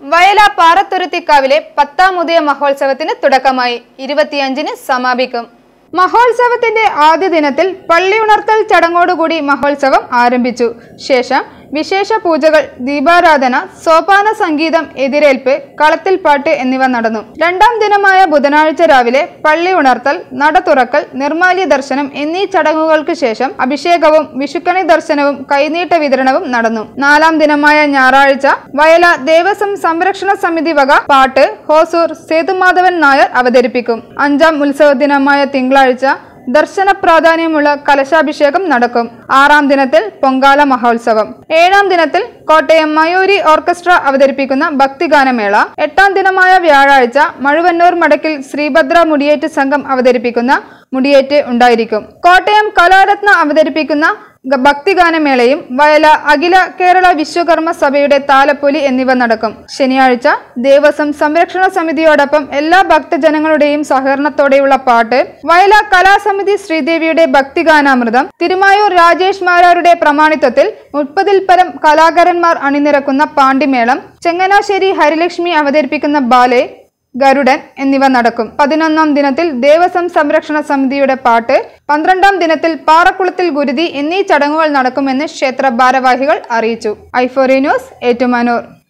വയല പാറത്തുരുത്തിക്കാവിലെ പത്താം ഉദയ മഹോത്സവത്തിന് തുടക്കമായി ഇരുപത്തിയഞ്ചിന് സമാപിക്കും മഹോത്സവത്തിന്റെ ആദ്യ ദിനത്തിൽ പള്ളി ഉണർത്തൽ ചടങ്ങോടുകൂടി മഹോത്സവം ആരംഭിച്ചു ശേഷം വിശേഷ പൂജകൾ ദീപാരാധന സോപാന സംഗീതം എതിരേൽപ്പ് കളത്തിൽ പാട്ട് എന്നിവ നടന്നു രണ്ടാം ദിനമായ ബുധനാഴ്ച രാവിലെ പള്ളി ഉണർത്തൽ നട തുറക്കൽ നിർമാല്യ ദർശനം എന്നീ ചടങ്ങുകൾക്ക് ശേഷം അഭിഷേകവും വിഷുക്കണി ദർശനവും കൈനീട്ട വിതരണവും നടന്നു നാലാം ദിനമായ ഞായറാഴ്ച വയല ദേവസ്വം സംരക്ഷണ സമിതി വക പാട്ട് ഹോസൂർ സേതുമാധവൻ നായർ അവതരിപ്പിക്കും അഞ്ചാം ഉത്സവ ദിനമായ തിങ്കളാഴ്ച ദർശന പ്രാധാന്യമുള്ള കലശാഭിഷേകം നടക്കും ആറാം ദിനത്തിൽ പൊങ്കാല മഹോത്സവം ഏഴാം ദിനത്തിൽ കോട്ടയം മയൂരി ഓർക്കസ്ട്ര അവതരിപ്പിക്കുന്ന ഭക്തിഗാനമേള എട്ടാം ദിനമായ വ്യാഴാഴ്ച മഴുവന്നൂർ മടക്കിൽ ശ്രീഭദ്ര മുടിയേറ്റ് സംഘം അവതരിപ്പിക്കുന്ന മുടിയേറ്റ് ഉണ്ടായിരിക്കും കോട്ടയം കലാരത്ന അവതരിപ്പിക്കുന്ന ഗ- ഭക്തിഗാനമേളയും വയല അഖില കേരള വിശ്വകർമ്മ സഭയുടെ താലപ്പൊലി എന്നിവ നടക്കും ശനിയാഴ്ച ദേവസ്വം സംരക്ഷണ സമിതിയോടൊപ്പം എല്ലാ ഭക്തജനങ്ങളുടെയും സഹകരണത്തോടെയുള്ള പാട്ട് വയല കലാസമിതി ശ്രീദേവിയുടെ ഭക്തിഗാനാമൃതം തിരുമായൂർ രാജേഷ് മാരാരുടെ പ്രമാണിത്വത്തിൽ മുപ്പതിൽ പരം കലാകാരന്മാർ അണിനിരക്കുന്ന പാണ്ടിമേളം ചെങ്ങനാശ്ശേരി ഹരിലക്ഷ്മി അവതരിപ്പിക്കുന്ന ബാലെ ഗരുഡൻ എന്നിവ നടക്കും പതിനൊന്നാം ദിനത്തിൽ ദേവസ്വം സംരക്ഷണ സമിതിയുടെ പാട്ട് പന്ത്രണ്ടാം ദിനത്തിൽ പാറക്കുളത്തിൽ ഗുരുതി എന്നീ ചടങ്ങുകൾ നടക്കുമെന്ന് ക്ഷേത്ര ഭാരവാഹികൾ അറിയിച്ചു ഐഫോറി ന്യൂസ് ഏറ്റുമാനൂർ